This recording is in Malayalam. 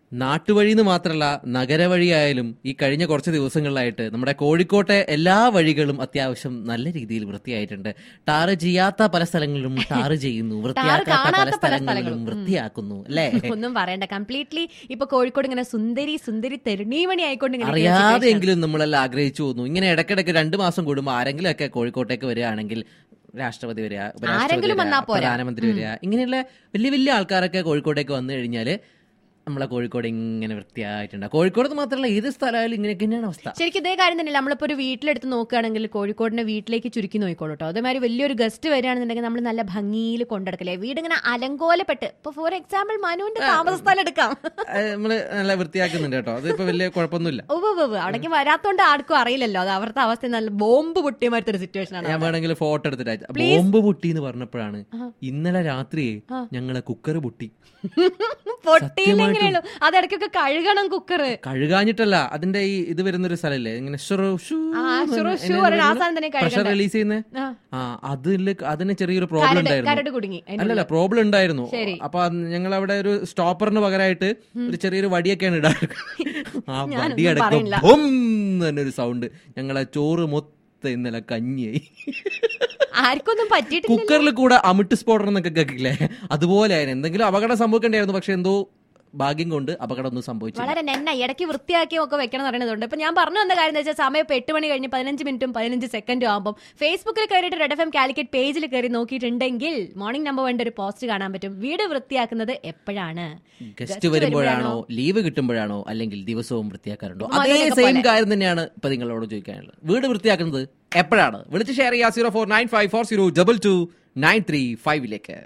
നാട്ടുവഴി എന്ന് മാത്രമല്ല നഗരവഴിയായാലും ഈ കഴിഞ്ഞ കുറച്ച് ദിവസങ്ങളിലായിട്ട് നമ്മുടെ കോഴിക്കോട്ടെ എല്ലാ വഴികളും അത്യാവശ്യം നല്ല രീതിയിൽ വൃത്തിയായിട്ടുണ്ട് ടാറ് ചെയ്യാത്ത പല സ്ഥലങ്ങളിലും ടാറ് ചെയ്യുന്നു വൃത്തിയാക്കാത്ത പല കാണാത്ത പല സ്ഥലങ്ങളിലും സ്ഥലങ്ങളും. വൃത്തിയാക്കുന്നു അല്ലേ ഒന്നും പറയണ്ട കംപ്ലീറ്റ്ലി ഇപ്പൊ കോഴിക്കോട് ഇങ്ങനെ സുന്ദരി സുന്ദരി തെരുണീമണി ആയിക്കൊണ്ട് ഇങ്ങനെ ഇരിക്കുന്ന അറിയാതെ situation ആണ്. എങ്കിലും നമ്മളെല്ലാം ആഗ്രഹിച്ചു പോകുന്നു ഇങ്ങനെ ഇടയ്ക്കിടയ്ക്ക് രണ്ടു മാസം കൂടുമ്പോൾ ആരെങ്കിലും ഒക്കെ കോഴിക്കോട്ടേക്ക് വരികയാണെങ്കിൽ രാഷ്ട്രപതി വരിക ഉപരാഷ്ട്രപതി ആരെങ്കിലും വരിക, വന്നാ പോരാ. പ്രധാനമന്ത്രി വരിക ഇങ്ങനെയുള്ള വലിയ വലിയ ആൾക്കാരൊക്കെ കോഴിക്കോട്ടേക്ക് വന്നു കഴിഞ്ഞാല് നമ്മളെ കോഴിക്കോട് ഇങ്ങനെ വൃത്തിയായിട്ടുണ്ട് കോഴിക്കോട് മാത്രമല്ല ഏത് സ്ഥലമായാലും ഇങ്ങനെയൊക്കെ തന്നെയാണ് അവസ്ഥ ശരിക്കും ഇതേ കാര്യം തന്നെ നമ്മളിപ്പോ ഒരു വീട്ടിലെടുത്ത് നോക്കുകയാണെങ്കിൽ കോഴിക്കോടിനെ വീട്ടിലേക്ക് ചുരുക്കി നോക്കിക്കോളൂ കേട്ടോ അതേമാതിരി വലിയൊരു ഗസ്റ്റ് വരികയാണെന്നുണ്ടെങ്കിൽ നമ്മൾ നല്ല ഭംഗിയിൽ കൊണ്ടെടുക്കല്ലേ വീട് ഇങ്ങനെ അലങ്കോലപ്പെട്ട് ഇപ്പൊ ഫോർ എക്സാമ്പിൾ മനുവിന്റെ താമസ സ്ഥലം എടുക്കാം അത് നമ്മള് നല്ല വൃത്തിയാക്കുന്നുണ്ട് കേട്ടോ അതിപ്പോ വലിയ കുഴപ്പമൊന്നുമില്ല ഉവ്വ് ഉവ്വ് ഉവ്വ്. അവിടേക്ക് വരാത്തോണ്ട് ആർക്കും അറിയില്ലല്ലോ അത് അവരുടെ അവസ്ഥ നല്ല ബോംബ് പൊട്ടിയ മാറ്റത്തെ ഒരു സിറ്റുവേഷൻ ആണ് ഞാൻ വേണമെങ്കിൽ ഫോട്ടോ എടുത്തിട്ട് അയച്ചു ബോംബ് പൊട്ടി എന്ന് പറഞ്ഞപ്പോഴാണ് ഇന്നലെ രാത്രി ഞങ്ങളെ കുക്കർ പൊട്ടി പൊട്ടിയില്ലെങ്കിലേ ഉള്ളൂ അതിടയ്ക്കൊക്കെ കഴുകണം കുക്കറ് കഴുകാഞ്ഞിട്ടല്ല അതിന്റെ ഈ ഇത് വരുന്നൊരു സ്ഥലല്ലേ ഇങ്ങനെ ഷുറു ഷൂ ആ, ഷുറു ഷൂ എന്ന് പറയുന്ന ആ പറയുന്നത് സാധനം തന്നെ പ്രഷർ കഴുകണ്ടേ? റിലീസ് ചെയ്യുന്നേ ആ. ആ അതില് അതിന് ചെറിയൊരു പ്രോബ്ലം കരട് ഉണ്ടായിരുന്നു കരട് കുടുങ്ങി അതിന്റെ അല്ലല്ല പ്രോബ്ലം ഉണ്ടായിരുന്നു ശരി. അപ്പൊ ഞങ്ങൾ അവിടെ ഒരു സ്റ്റോപ്പറിന് പകരമായിട്ട് ഒരു ചെറിയൊരു വടിയൊക്കെയാണ് ഇടാറ് ആ ഞാനൊന്നും വടി അടക്കം പറയില്ല. ബും തന്നെ ഒരു സൗണ്ട് ഞങ്ങളെ ചോറ് മൊത്തം ഇന്നലെ കഞ്ഞിയായി ആർക്കൊന്നും പറ്റിയിട്ടില്ല കുക്കറിൽ കൂടെ അമിട്ട് സ്ഫോടനം എന്നൊക്കെ കേൾക്കില്ലേ അതുപോലെ ആയിരുന്നു എന്തെങ്കിലും അപകടം സംഭവിക്കേണ്ടായിരുന്നു പക്ഷെ എന്തോ ഭാഗ്യം കൊണ്ട് അപകടം ഒന്നും സംഭവിച്ചില്ല വളരെ നെന്ന ഇടയ്ക്ക് വൃത്തിയാക്കിയും ഒക്കെ വെക്കണം എന്ന് പറയുന്നതുണ്ട് ഇപ്പൊ ഞാൻ പറഞ്ഞു വന്ന കാര്യം എന്താ വെച്ചാൽ സമയം ഇപ്പൊ എട്ട് മണി കഴിഞ്ഞ് പതിനഞ്ച് മിനിറ്റും പതിനഞ്ച് സെക്കൻഡും ആകുമ്പോൾ ഫേസ്ബുക്കിൽ കയറിയിട്ട് റെഡ് എഫ് എം കാലിക്കറ്റ് പേജിൽ കയറി നോക്കിയിട്ടുണ്ടെങ്കിൽ മോർണിംഗ് നമ്പർ വേണ്ട ഒരു പോസ്റ്റ് കാണാൻ പറ്റും വീട് വൃത്തിയാക്കുന്നത് എപ്പോഴാണ് ഗസ്റ്റ് വരുമ്പോഴാണോ ലീവ് കിട്ടുമ്പോഴാണോ അല്ലെങ്കിൽ ദിവസവും വൃത്തിയാക്കാറുണ്ടോ ഉപ്പുമാവിന്റെ അതേ ഒക്കെ സെയിം കാര്യം തന്നെയാണ് ഇപ്പൊ നിങ്ങളോട് ചോദിക്കാനുള്ളത് വീട് വൃത്തിയാക്കുന്നത് എപ്പോഴാണ് വിളിച്ച് ഷെയർ ചെയ്യുക zero four nine five four zero double two nine three ഫൈവിലേക്ക്